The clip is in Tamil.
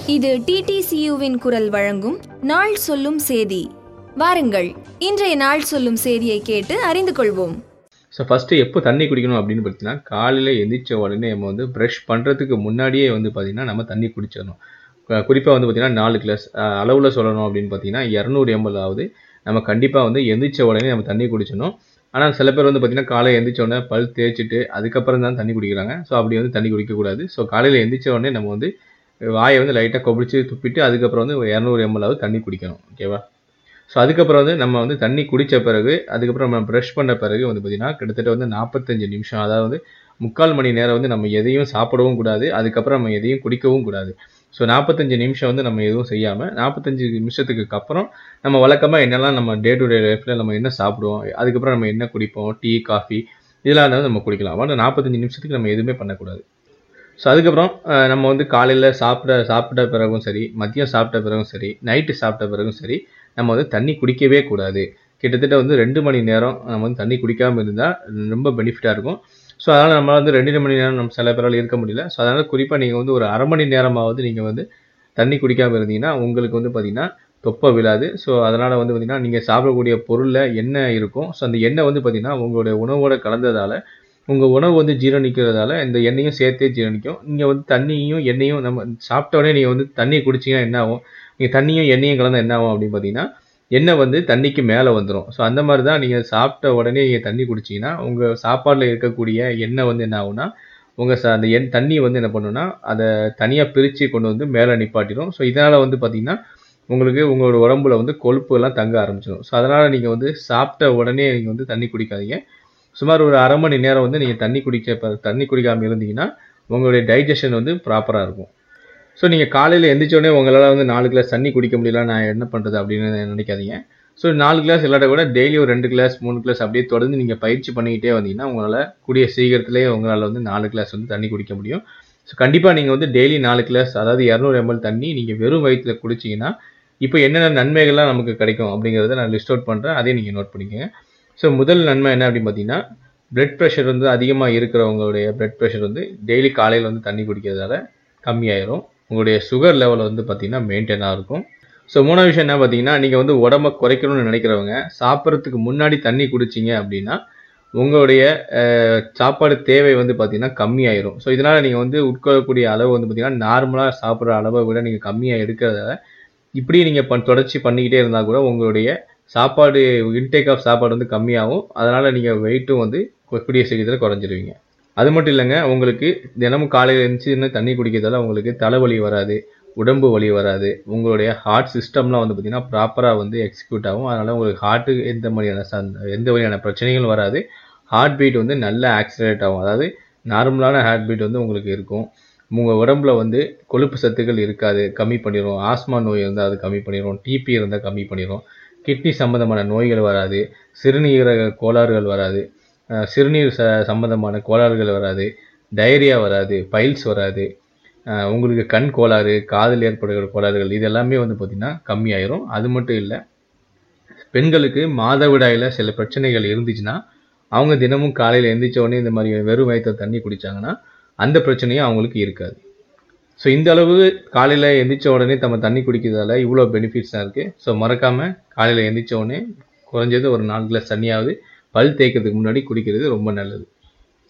இது டிடிசியுவின் குரல் வழங்கும் நாள் சொல்லும் சேதி வாருங்கள் இன்றைய நாள் சொல்லும் சேதியை கேட்டு அறிந்து கொள்வோம் ஸோ ஃபஸ்ட்டு எப்போ தண்ணி குடிக்கணும் அப்படின்னு பார்த்தீங்கன்னா காலையில் எந்திரிச்ச உடனே நம்ம வந்து ப்ரஷ் பண்ணுறதுக்கு முன்னாடியே வந்து பார்த்திங்கன்னா நம்ம தண்ணி குடிச்சிடணும் குறிப்பாக வந்து பார்த்திங்கன்னா நாலு கிளாஸ் அளவில் சொல்லணும் அப்படின்னு பார்த்தீங்கன்னா இரநூறு எம்எல் ஆகுது நம்ம கண்டிப்பாக வந்து எந்திரிச்ச உடனே நம்ம தண்ணி குடிச்சிடணும் ஆனால் சில பேர் வந்து பார்த்திங்கன்னா காலையில் எந்திரிச்ச உடனே பல் தேய்ச்சிட்டு அதுக்கப்புறம் தான் தண்ணி குடிக்கிறாங்க ஸோ அப்படி வந்து தண்ணி குடிக்கக்கூடாது ஸோ காலையில் எந்திரிச்ச உடனே நம்ம வந்து வாயை வந்து லைட்டாக கொபிச்சு துப்பிட்டு அதுக்கப்புறம் வந்து இரநூறு எம்எல் ஆகுது தண்ணி குடிக்கணும் ஓகேவா ஸோ அதுக்கப்புறம் வந்து நம்ம வந்து தண்ணி குடித்த பிறகு அதுக்கப்புறம் நம்ம ப்ரஷ் பண்ண பிறகு வந்து பார்த்திங்கன்னா கிட்டத்தட்ட வந்து நாற்பத்தஞ்சு நிமிஷம் அதாவது முக்கால் மணி நேரம் வந்து நம்ம எதையும் சாப்பிடவும் கூடாது அதுக்கப்புறம் நம்ம எதையும் குடிக்கவும் கூடாது ஸோ நாற்பத்தஞ்சு நிமிஷம் வந்து நம்ம எதுவும் செய்யாமல் நாற்பத்தஞ்சு நிமிஷத்துக்கு அப்புறம் நம்ம வழக்கமாக என்னெல்லாம் நம்ம டே டு டே லைஃப்பில் நம்ம என்ன சாப்பிடுவோம் அதுக்கப்புறம் நம்ம என்ன குடிப்போம் டீ காஃபி இதெல்லாம் வந்து நம்ம குடிக்கலாம் ஆனால் நாற்பத்தஞ்சு நிமிஷத்துக்கு நம்ம எதுவுமே பண்ணக்கூடாது ஸோ அதுக்கப்புறம் அஹ், நம்ம வந்து காலையில் சாப்பிட சாப்பிட்ட பிறகும் சரி மதியம் சாப்பிட்ட பிறகும் சரி நைட்டு சாப்பிட்ட பிறகும் சரி நம்ம வந்து தண்ணி குடிக்கவே கூடாது கிட்டத்தட்ட வந்து ரெண்டு மணி நேரம் நம்ம வந்து தண்ணி குடிக்காமல் இருந்தால் ரொம்ப பெனிஃபிட்டாக இருக்கும் ஸோ அதனால் நம்ம வந்து ரெண்டு மணி நேரம் நம்ம சில பேரால் இருக்க முடியல ஸோ அதனால் குறிப்பாக நீங்கள் வந்து ஒரு அரை மணி நேரமாவது நீங்கள் வந்து தண்ணி குடிக்காமல் இருந்தீங்கன்னா உங்களுக்கு வந்து பார்த்திங்கன்னா தொப்பை விழாது ஸோ அதனால் வந்து பார்த்திங்கன்னா நீங்கள் சாப்பிடக்கூடிய பொருளில் எண்ணெய் இருக்கும் ஸோ அந்த எண்ணெய் வந்து பார்த்திங்கன்னா உங்களுடைய உணவோட கலந்ததால் உங்கள் உணவு வந்து ஜீரணிக்கிறதால இந்த எண்ணெயும் சேர்த்தே ஜீரணிக்கும் நீங்கள் வந்து தண்ணியும் எண்ணெயும் நம்ம சாப்பிட்ட உடனே நீங்கள் வந்து தண்ணி குடிச்சிங்கன்னா என்ன ஆகும் நீங்கள் தண்ணியும் எண்ணெயும் கலந்தா என்ன ஆகும் அப்படின்னு பார்த்தீங்கன்னா எண்ணெய் வந்து தண்ணிக்கு மேலே வந்துடும் ஸோ அந்த மாதிரி தான் நீங்கள் சாப்பிட்ட உடனே நீங்கள் தண்ணி குடிச்சிங்கன்னா உங்கள் சாப்பாடில் இருக்கக்கூடிய எண்ணெய் வந்து என்ன ஆகும்னா உங்கள் ச அந்த எண் தண்ணி வந்து என்ன பண்ணுன்னா அதை தனியாக பிரித்து கொண்டு வந்து மேலே நிப்பாட்டிடும் ஸோ இதனால் வந்து பார்த்திங்கன்னா உங்களுக்கு உங்களோட உடம்புல வந்து கொழுப்பு எல்லாம் தங்க ஆரம்பிச்சிடும் ஸோ அதனால் நீங்கள் வந்து சாப்பிட்ட உடனே நீங்கள் வந்து தண்ணி குடிக்காதீங்க சுமார் ஒரு அரை மணி நேரம் வந்து நீங்கள் தண்ணி குடிக்க ப- தண்ணி குடிக்காமல் இருந்தீங்கன்னா உங்களுடைய டைஜஷன் வந்து ப்ராப்பராக இருக்கும் ஸோ நீங்கள் காலையில் எந்திரிச்ச உடனே உங்களால் வந்து நாலு கிளாஸ் தண்ணி குடிக்க முடியல நான் என்ன பண்ணுறது அப்படின்னு நினைக்காதீங்க ஸோ நாலு கிளாஸ் இல்லாட்ட கூட டெய்லி ஒரு ரெண்டு கிளாஸ் மூணு கிளாஸ் அப்படியே தொடர்ந்து நீங்கள் பயிற்சி பண்ணிக்கிட்டே வந்தீங்கன்னா உங்களால் கூடிய சீக்கிரத்திலேயே உங்களால் வந்து நாலு கிளாஸ் வந்து தண்ணி குடிக்க முடியும் ஸோ கண்டிப்பாக நீங்கள் வந்து டெய்லி நாலு கிளாஸ் அதாவது இரநூறு எம்எல் தண்ணி நீங்கள் வெறும் வயிற்றில் குடிச்சிங்கன்னா இப்போ என்னென்ன நன்மைகள்லாம் நமக்கு கிடைக்கும் அப்படிங்கிறத நான் லிஸ்ட் அவுட் பண்ணுறேன் அதையும் நீங்கள் நோட் பண்ணிக்கோங்க ஸோ முதல் நன்மை என்ன அப்படின்னு பார்த்தீங்கன்னா பிளட் ப்ரெஷர் வந்து அதிகமாக இருக்கிறவங்களுடைய பிளட் ப்ரெஷர் வந்து டெய்லி காலையில் வந்து தண்ணி குடிக்கிறதால கம்மியாயிரும் உங்களுடைய சுகர் லெவல் வந்து பார்த்தீங்கன்னா மெயின்டைனாக இருக்கும் ஸோ மூணாவது விஷயம் என்ன பார்த்தீங்கன்னா நீங்கள் வந்து உடம்ப குறைக்கணும்னு நினைக்கிறவங்க சாப்பிட்றதுக்கு முன்னாடி தண்ணி குடிச்சிங்க அப்படின்னா உங்களுடைய அஹ், சாப்பாடு தேவை வந்து பார்த்தீங்கன்னா கம்மியாயிரும் ஸோ இதனால் நீங்கள் வந்து உட்கொள்ளக்கூடிய அளவு வந்து பார்த்தீங்கன்னா நார்மலாக சாப்பிட்ற அளவை விட நீங்கள் கம்மியாக எடுக்கிறதால இப்படி நீங்கள் பண் தொடர்ச்சி பண்ணிக்கிட்டே இருந்தால் கூட உங்களுடைய சாப்பாடு இன்டேக் ஆஃப் சாப்பாடு வந்து கம்மியாகும் அதனால் நீங்கள் வெயிட்டும் வந்து கு- கூடிய சீக்கிரத்தில் குறைஞ்சிருவீங்க அது மட்டும் இல்லைங்க உங்களுக்கு தினமும் காலையில் எழுந்துச்சு தண்ணி குடிக்கிறதால உங்களுக்கு தலைவலி வராது உடம்பு வலி வராது உங்களுடைய ஹார்ட் சிஸ்டம்லாம் வந்து பார்த்திங்கன்னா ப்ராப்பராக வந்து எக்ஸிக்யூட் ஆகும் அதனால் உங்களுக்கு ஹார்ட்டு எந்த மாதிரியான சந் எந்த வகையான பிரச்சனைகளும் வராது ஹார்ட் பீட் வந்து நல்லா ஆக்சிலேட் ஆகும் அதாவது நார்மலான ஹார்ட் பீட் வந்து உங்களுக்கு இருக்கும் உங்கள் உடம்புல வந்து கொழுப்பு சத்துக்கள் இருக்காது கம்மி பண்ணிடும் ஆஸ்மா நோய் இருந்தால் அது கம்மி பண்ணிடும் டிபி இருந்தால் கம்மி பண்ணிடும் கிட்னி சம்மந்தமான நோய்கள் வராது சிறுநீரக கோளாறுகள் வராது அஹ் சிறுநீர் ச சம்மந்தமான கோளாறுகள் வராது டயரியா வராது பைல்ஸ் வராது அஹ் உங்களுக்கு கண் கோளாறு காதில் ஏற்படுகிற கோளாறுகள் இது எல்லாமே வந்து பார்த்திங்கன்னா கம்மியாயிரும் அது மட்டும் இல்லை பெண்களுக்கு மாதவிடாயில் சில பிரச்சனைகள் இருந்துச்சுன்னா அவங்க தினமும் காலையில் எந்திரிச்ச உடனே இந்த மாதிரி வெறும் வயிற்றுல தண்ணி குடிச்சாங்கன்னா அந்த பிரச்சனையும் அவங்களுக்கு இருக்காது ஸோ இந்த அளவு காலையில் எந்திரிச்ச உடனே நம்ம தண்ணி குடிக்கிறதால இவ்வளோ பெனிஃபிட்ஸாக இருக்குது ஸோ மறக்காமல் காலையில் எந்திரிச்ச உடனே குறைஞ்சது ஒரு நாலு கிளாஸ் தண்ணியாவது பல் தேய்க்கிறதுக்கு முன்னாடி குடிக்கிறது ரொம்ப நல்லது